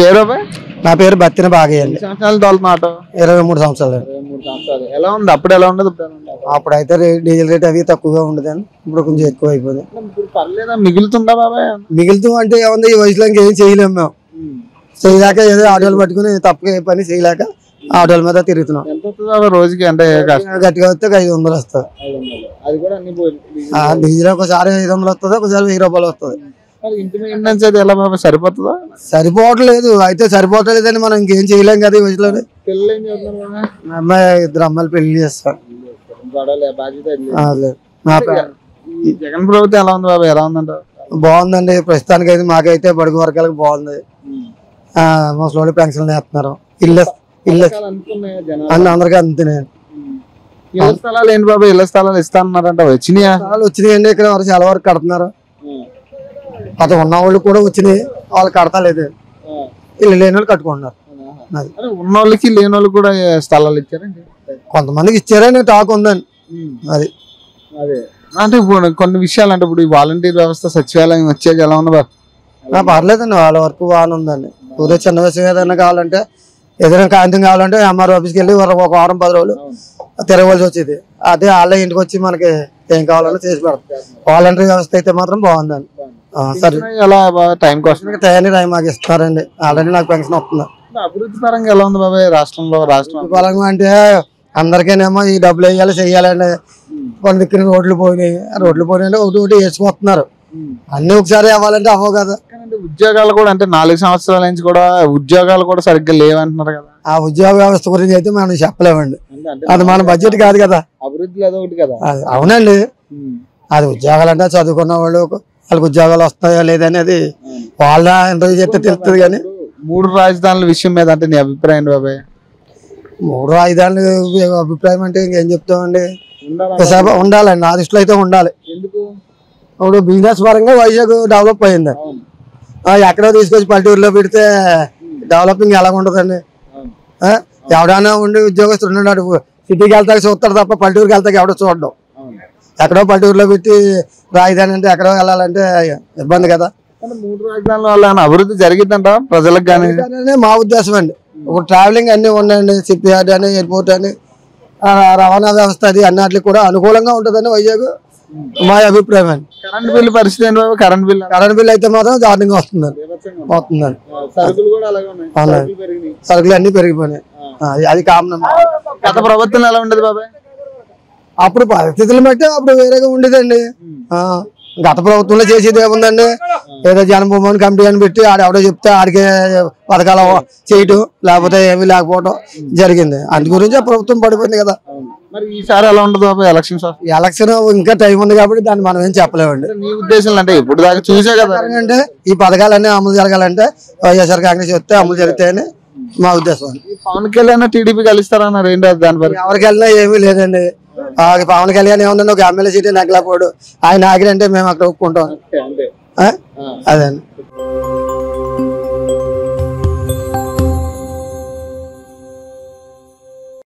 పేరు బాబాయ్ నా పేరు బత్తిన బాగయ్య అండి ఎన్ని సంవత్సరాలు తోలుతున్నా ఆటో ఇరవై మూడు సంవత్సరాలు అండి ఇరవై మూడు సంవత్సరాలు ఎలా ఉంది అప్పుడు ఎలా ఉండదు ఇప్పుడు ఎలా ఉంది అప్పుడైతే రే- డీజిల్ రేట్ అవి తక్కువగా ఉండదండి ఇప్పుడు కొంచెం ఎక్కువ అయిపోయింది ఇప్పుడు పర్లేదా మిగులుతుందా బాబాయ్ మిగులుతూ అంటే ఏముంది ఈ వయసులో ఇంకేం చేయలేము మేము చేయలేక ఏదో ఆటోలు పట్టుకుని తప్పగా ఏ పని చేయలేక ఆటోల మీద తిరుగుతున్నాం ఎంత వస్తుంది బాబాయ్ రోజుకి అంటే కష్టం గట్టిగా వస్తే ఒక ఐదు వందలు వస్తుంది ఐదు వందలు. అది కూడా అన్ని పోయి ఆ, డీజిల్ ఒకసారి ఐదు వందలు వస్తుంది ఒకసారి వెయ్యి రూపాయలు వస్తుంది మరి ఇంటి మెయింటెనెన్స్ అది ఎలా బాబాయ్ సరిపోతుందా సరిపోవట్లేదు అయితే సరిపోవట్లేదని మనం ఇంకేం చేయలేం కదా ఈ వయసులో పిల్లలు ఏం చేస్తున్నారు బాబాయ్ మా అమ్మాయి ఇద్దరు అమ్మాయిలు పెళ్లి చేస్తాం గొడవలే బాధ్యత లేదు. ఆ, లేదు. నా పే- ఈ జగన్ ప్రభుత్వం ఎలా ఉంది బాబాయ్ ఎలా ఉందంట బాగుందండి ప్రస్తుతానికి అయితే మాకైతే బడుగు వర్గాలకు బాగుంది ఆ, ముసలోళ్ళు పెన్షన్లు వేస్తున్నారు ఇల్లు ఇల్లు అనుకున్నాయి జనాలు అన్ని అందరికీ అంతనే ఇళ్ల స్థలాలు ఏంటి బాబాయ్ ఇళ్ల స్థలాలు ఇస్తా అన్నారంట వచ్చినాయా వాళ్ళు వచ్చినాయండి ఇక్కడ వరకు చాలా వరకు కడుతున్నారు కొత్త ఉన్న వాళ్ళు కూడా వచ్చినాయి వాళ్ళు కడతలేదు ఇల్లు లేని వాళ్ళు కట్టుకుంటున్నారు అది అరే ఉన్న వాళ్ళకి లేని వాళ్ళకి కూడా స్థలాలు ఇచ్చారండి కొంతమందికి ఇచ్చారని టాక్ ఉందండి అది అదే అంటే ఇప్పుడు కొన్ని విషయాలు అంటే ఇప్పుడు ఈ వాలంటీర్ వ్యవస్థ సచివాలయం వచ్చాక ఎలా ఉంది బాబు ఆ, పర్లేదండి వాళ్ళ వరకు బాగానే ఉందండి ఊరే చిన్న విషయం ఏదైనా కావాలంటే ఏదైనా కాగితం కావాలంటే ఎంఆర్ ఆఫీస్కి వెళ్ళి ఒక ఒక వారం పది రోజులు తిరగవలసి వచ్చేది అదే వాళ్ళ ఇంటికి వచ్చి మనకి ఏం కావాలన్నా చేసి పెడతాం వాలంటరీ వ్యవస్థ అయితే మాత్రం బాగుందండి ఆ, సరే ఎలా బాబా టైం కోసం టైం టైం మాకు ఇస్తున్నారండి ఆల్రెడీ నాకు పెన్షన్ వస్తుంది అభివృద్ధి పరంగా ఎలా ఉంది బాబాయ్ రాష్ట్రంలో రాష్ట్రం బలంగా అంటే అందరికీనేమో ఈ డబ్బులు వేయాలి చెయ్యాలండి కొన్ని దిక్కున రోడ్లు పోయినాయి ఆ రోడ్లు పోయినాయి ఒకటి ఒకటి వేసుకొస్తున్నారు అన్ని ఒకసారి అవ్వాలంటే అవ్వవు కదా కానీ ఉద్యోగాలు కూడా అంటే నాలుగు సంవత్సరాల నుంచి కూడా ఉద్యోగాలు కూడా సరిగ్గా లేవంటున్నారు కదా ఆ ఉద్యోగ వ్యవస్థ గురించి అయితే మనం చెప్పలేమండి అంటే అది మన బడ్జెట్ కాదు కదా అభివృద్ధి అదొకటి కదా అది అవునండి అది ఉద్యోగాలు అంటే చదువుకున్న వాళ్ళు వాళ్ళకి ఉద్యోగాలు వస్తాయా లేదనేది వాళ్ళ ఇంటర్వ్యూ చేస్తే తెలుస్తుంది కానీ మూడు రాజధానుల విషయం మీద అంటే నీ అభిప్రాయం ఏంటి బాబాయ్ మూడు ఆయుధాలు అభిప్రాయం అంటే ఇంకేం చెప్తామండి ఒకసారి ఉండాలండి నా దృష్టిలో అయితే ఉండాలి ఎందుకు ఇప్పుడు బిజినెస్ పరంగా వైజాగ్ డెవలప్ అయింది ఆ, ఎక్కడో తీసుకొచ్చి పల్లెటూరులో పెడితే డెవలపింగ్ ఎలా ఉంటుందండి ఆ, ఎవడైనా ఉండి ఉద్యోగస్తుడు ఉన్నాడు సిటీకి వెళ్తాక చూస్తాడు తప్ప పల్లెటూరుకి వెళ్తాక ఎవడో చూడడం ఎక్కడో పల్లెటూరులో పెట్టి రాజధాని అంటే ఎక్కడో వెళ్ళాలంటే ఇబ్బంది కదా కానీ మూడు రాజధానుల వల్ల ఏమైనా అభివృద్ధి జరిగిద్దంట ప్రజలకు కానీ అనేది మా ఉద్దేశం అండి ఇప్పుడు ట్రావెలింగ్ అన్ని ఉన్నాయండి షిప్ యార్డ్ అని ఎయిర్పోర్ట్ అని ఆ, రవాణా వ్యవస్థ అది అన్నిటికి కూడా అనుకూలంగా ఉంటుందని వైజాగ్ మా అభిప్రాయం అండి కరెంట్ బిల్లు పరిస్థితి ఏంటి బాబు కరెంట్ బిల్లు కరెంట్ బిల్ అయితే మాత్రం దారుణంగా వస్తుందండి వస్తుందండి సరుకులు కూడా అలాగే ఉన్నాయి అవునండి. సరుకులు పెరిగినాయి సరుకులు అన్ని పెరిగిపోయినాయి ఆ, అది- అది కామన్ గత ప్రభుత్వం ఎలా ఉండదు బాబాయ్ అప్పుడు పరిస్థితులు బట్టి అప్పుడు వేరేగా ఉండేదండి ఆ, గత ప్రభుత్వంలో చేసేది ఏముందండి ఏదో జనభూమని కమిటీ అని పెట్టి ఆడ ఎవడో చెప్తే ఆడికే పథకాలు చేయటం లేకపోతే ఏమీ లేకపోవడం జరిగింది అందు గురించి ఆ ప్రభుత్వం పడిపోయింది కదా మరి ఈసారి ఎలా ఉండదు బాబాయ్ ఎలక్షన్స్ ఈ ఎలక్షన్ ఇంకా టైం ఉంది కాబట్టి దాన్ని మనం ఏం చెప్పలేమండి నీ ఉద్దేశం అంటే ఇప్పుడు దాకా చూసే కదా అంటే ఈ పథకాలన్నీ అమలు జరగాలంటే వైఎస్ఆర్ కాంగ్రెస్ వస్తే అమలు జరుగుతాయని మా ఉద్దేశం ఈ పవన్ కళ్యాణ్ టీడీపీ కలుస్తారన్నారు ఏంటి అది దాని పరి ఎవరికి వెళ్ళినా ఏమీ లేదండి ఆ పవన్ కళ్యాణ్ ఏముందండి ఒక ఎమ్మెల్యే సీట్ నగలపోడు ఆయన ఆగిరంటే మేము అక్కడ ఒప్పుకుంటాం అంతే ఆ? అదండి